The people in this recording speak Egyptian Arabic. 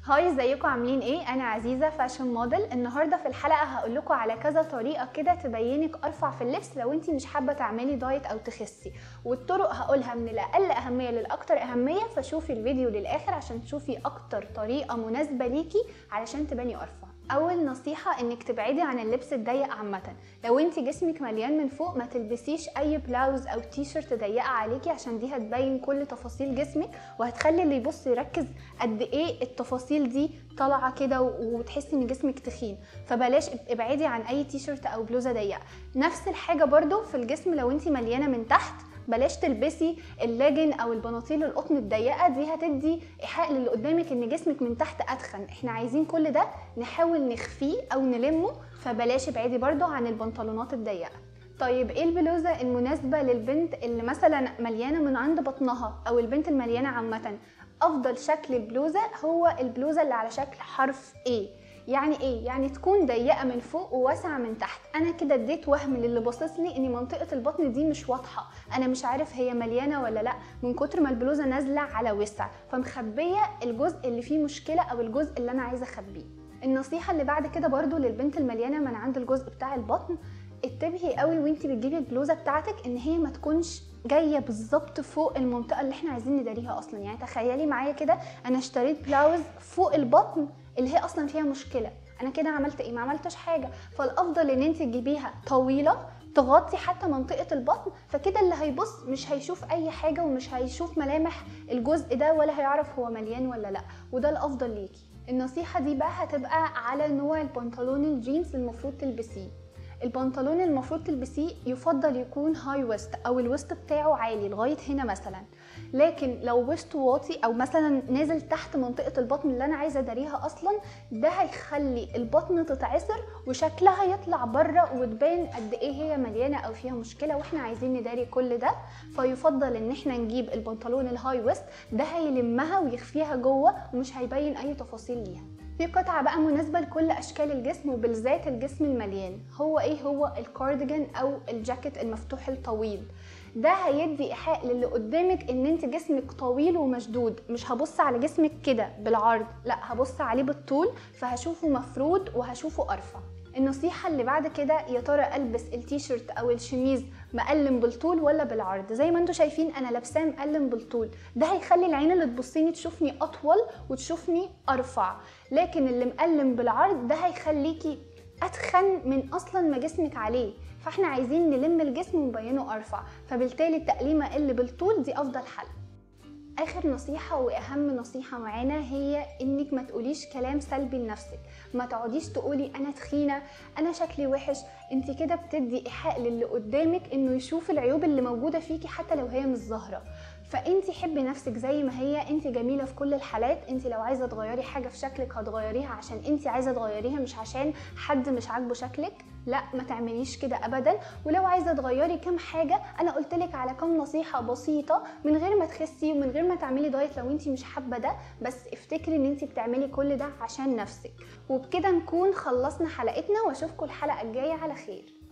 هاي ازيكم عاملين ايه انا عزيزه فاشن موديل النهارده في الحلقه هقول لكم على كذا طريقه كده تبينك ارفع في اللبس لو انت مش حابه تعملي دايت او تخسي والطرق هقولها من الاقل اهميه للاكثر اهميه فشوفي الفيديو للاخر عشان تشوفي اكتر طريقه مناسبه ليكي علشان تباني ارفع اول نصيحه انك تبعدي عن اللبس الضيق عامه لو انت جسمك مليان من فوق ما تلبسيش اي بلاوز او تي شيرت ضيقه عليكي عشان دي هتبين كل تفاصيل جسمك وهتخلي اللي يبص يركز قد ايه التفاصيل دي طالعه كده وتحسي ان جسمك تخين فبلاش ابعدي عن اي تي شيرت او بلوزه ضيقه نفس الحاجه برده في الجسم لو انت مليانه من تحت بلاش تلبسي اللاجن او البناطيل القطن الضيقه دي هتدي ايحاء للي قدامك ان جسمك من تحت اتخن احنا عايزين كل ده نحاول نخفيه او نلمه فبلاش ابعدي برده عن البنطلونات الضيقه طيب ايه البلوزه المناسبه للبنت اللي مثلا مليانه من عند بطنها او البنت المليانه عامه افضل شكل البلوزه هو البلوزه اللي على شكل حرف A يعني ايه يعني تكون ضيقه من فوق وواسعه من تحت انا كده اديت وهم للي باصص لي ان منطقه البطن دي مش واضحه انا مش عارف هي مليانه ولا لا من كتر ما البلوزه نازله على وسع فمخبيه الجزء اللي فيه مشكله او الجزء اللي انا عايزه اخبيه النصيحه اللي بعد كده برضو للبنت المليانه من عند الجزء بتاع البطن انتبهي قوي وانت بتجيبي البلوزه بتاعتك ان هي ما تكونش جايه بالظبط فوق المنطقه اللي احنا عايزين نداريها اصلا يعني تخيلي معايا كده انا اشتريت بلاوز فوق البطن اللي هي اصلا فيها مشكله انا كده عملت ايه ما عملتش حاجه فالافضل ان انت تجيبيها طويله تغطي حتى منطقه البطن فكده اللي هيبص مش هيشوف اي حاجه ومش هيشوف ملامح الجزء ده ولا هيعرف هو مليان ولا لا وده الافضل ليكي النصيحه دي بقى هتبقى على نوع البنطلون الجينز المفروض تلبسيه البنطلون المفروض تلبسيه يفضل يكون هاي ويست او الويست بتاعه عالي لغايه هنا مثلا لكن لو ويست واطي او مثلا نازل تحت منطقه البطن اللي انا عايزه اداريها اصلا ده هيخلي البطن تتعسر وشكلها يطلع بره وتبان قد ايه هي مليانه او فيها مشكله واحنا عايزين نداري كل ده فيفضل ان احنا نجيب البنطلون الهاي ويست ده هيلمها ويخفيها جوه ومش هيبين اي تفاصيل ليها في قطعة بقى مناسبة لكل أشكال الجسم وبالذات الجسم المليان هو إيه هو الكارديجان أو الجاكيت المفتوح الطويل ده هيدي ايحاء للي قدامك ان انت جسمك طويل ومشدود مش هبص على جسمك كده بالعرض لا هبص عليه بالطول فهشوفه مفرود وهشوفه ارفع النصيحة اللي بعد كده يا ترى البس التيشيرت او الشميز مقلم بالطول ولا بالعرض زي ما انتم شايفين انا لابساه مقلم بالطول ده هيخلي العين اللي تبصيني تشوفني اطول وتشوفني ارفع لكن اللي مقلم بالعرض ده هيخليكي اتخن من اصلا ما جسمك عليه فاحنا عايزين نلم الجسم ونبينه ارفع فبالتالي التقليمه اللي بالطول دي افضل حل اخر نصيحة واهم نصيحة معانا هي انك ما تقوليش كلام سلبي لنفسك ما تقعديش تقولي انا تخينة انا شكلي وحش انت كده بتدي ايحاء للي قدامك انه يشوف العيوب اللي موجودة فيكي حتى لو هي مش ظاهرة فانت حبي نفسك زي ما هي انت جميله في كل الحالات انت لو عايزه تغيري حاجه في شكلك هتغيريها عشان انت عايزه تغيريها مش عشان حد مش عاجبه شكلك لا ما تعمليش كده ابدا ولو عايزه تغيري كام حاجه انا قلت لك على كام نصيحه بسيطه من غير ما تخسي ومن غير ما تعملي دايت لو انت مش حابه ده بس افتكري ان انت بتعملي كل ده عشان نفسك وبكده نكون خلصنا حلقتنا واشوفكم الحلقه الجايه على خير